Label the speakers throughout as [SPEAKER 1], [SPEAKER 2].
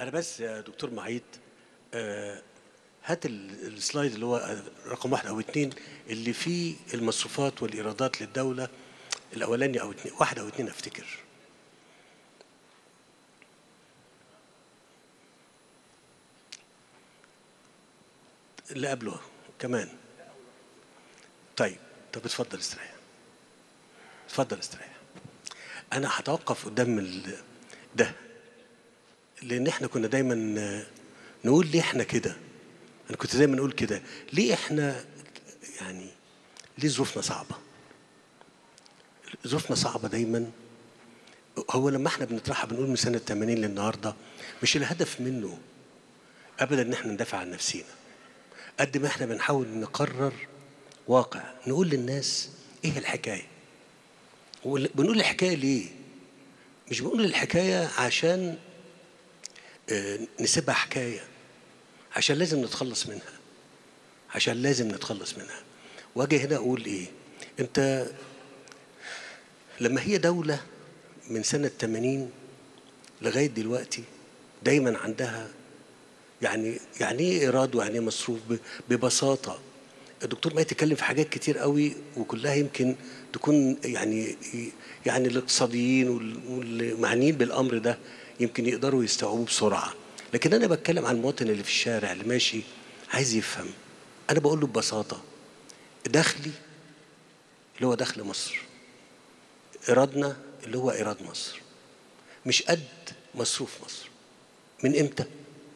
[SPEAKER 1] انا بس يا دكتور معيد آه، هات ال- السلايد اللي هو رقم واحد او اتنين اللي فيه المصروفات والايرادات للدوله الاولاني او اتنين واحد او اتنين افتكر اللي قبله كمان طيب طب اتفضل استريح اتفضل استريح انا هتوقف قدام ال- ده لان احنا كنا دايما آه، نقول ليه احنا كده انا كنت دايما اقول كده ليه احنا يعني ليه ظروفنا صعبه ظروفنا صعبه دايما هو لما احنا بنطرحها بنقول من سنه 80 للنهارده مش الهدف منه ابدا ان احنا ندافع عن نفسينا قد ما احنا بنحاول نقرر واقع نقول للناس ايه الحكايه وال- بنقول الحكايه ليه مش بنقول الحكايه عشان آه، نسيبها حكايه عشان لازم نتخلص منها عشان لازم نتخلص منها واجي هنا اقول ايه انت لما هي دوله من سنه 80 لغايه دلوقتي دايما عندها يعني يعني ايه ايراد ويعني ايه مصروف ب- ببساطه الدكتور ما يتكلم في حاجات كتير قوي وكلها يمكن تكون يعني يعني الاقتصاديين وال- والمعنيين بالامر ده يمكن يقدروا يستوعبوه بسرعه لكن انا بتكلم عن المواطن اللي في الشارع اللي ماشي عايز يفهم انا بقول له ببساطه دخلي اللي هو دخل مصر ايرادنا اللي هو ايراد مصر مش قد مصروف مصر من امتى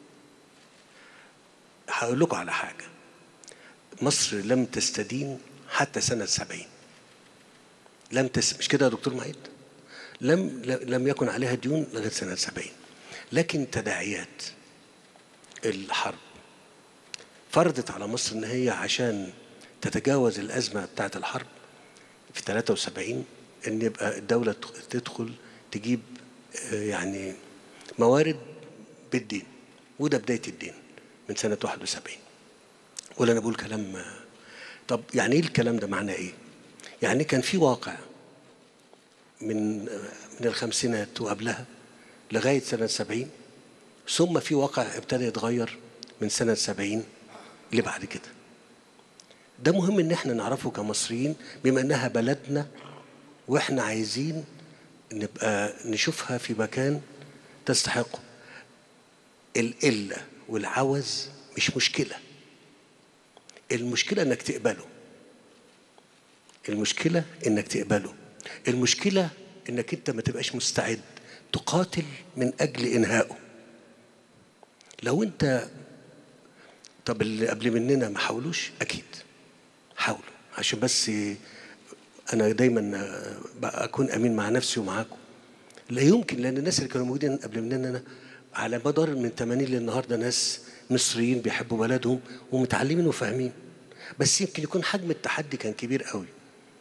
[SPEAKER 1] هقول لكم على حاجه مصر لم تستدين حتى سنه 70 لم تس... مش كده يا دكتور معيد لم لم يكن عليها ديون لغايه سنه 70 لكن تداعيات الحرب فرضت على مصر ان هي عشان تتجاوز الازمه بتاعه الحرب في 73 ان يبقى الدوله تدخل تجيب آه، يعني موارد بالدين وده بدايه الدين من سنه 71 ولا انا بقول كلام آه، طب يعني ايه الكلام ده معناه ايه؟ يعني كان في واقع من آه، من الخمسينات وقبلها لغايه سنه 70 ثم في واقع ابتدى يتغير من سنه 70 اللي بعد كده ده مهم ان احنا نعرفه كمصريين بما انها بلدنا واحنا عايزين نبقى نشوفها في مكان تستحقه القله والعوز مش مشكله المشكله انك تقبله المشكله انك تقبله المشكله انك انت ما تبقاش مستعد تقاتل من اجل انهائه لو انت طب اللي قبل مننا ما حاولوش اكيد حاولوا عشان بس انا دايما بقى اكون امين مع نفسي ومعاكم لا يمكن لان الناس اللي كانوا موجودين قبل مننا على مدار من 80 للنهارده ناس مصريين بيحبوا بلدهم ومتعلمين وفاهمين بس يمكن يكون حجم التحدي كان كبير قوي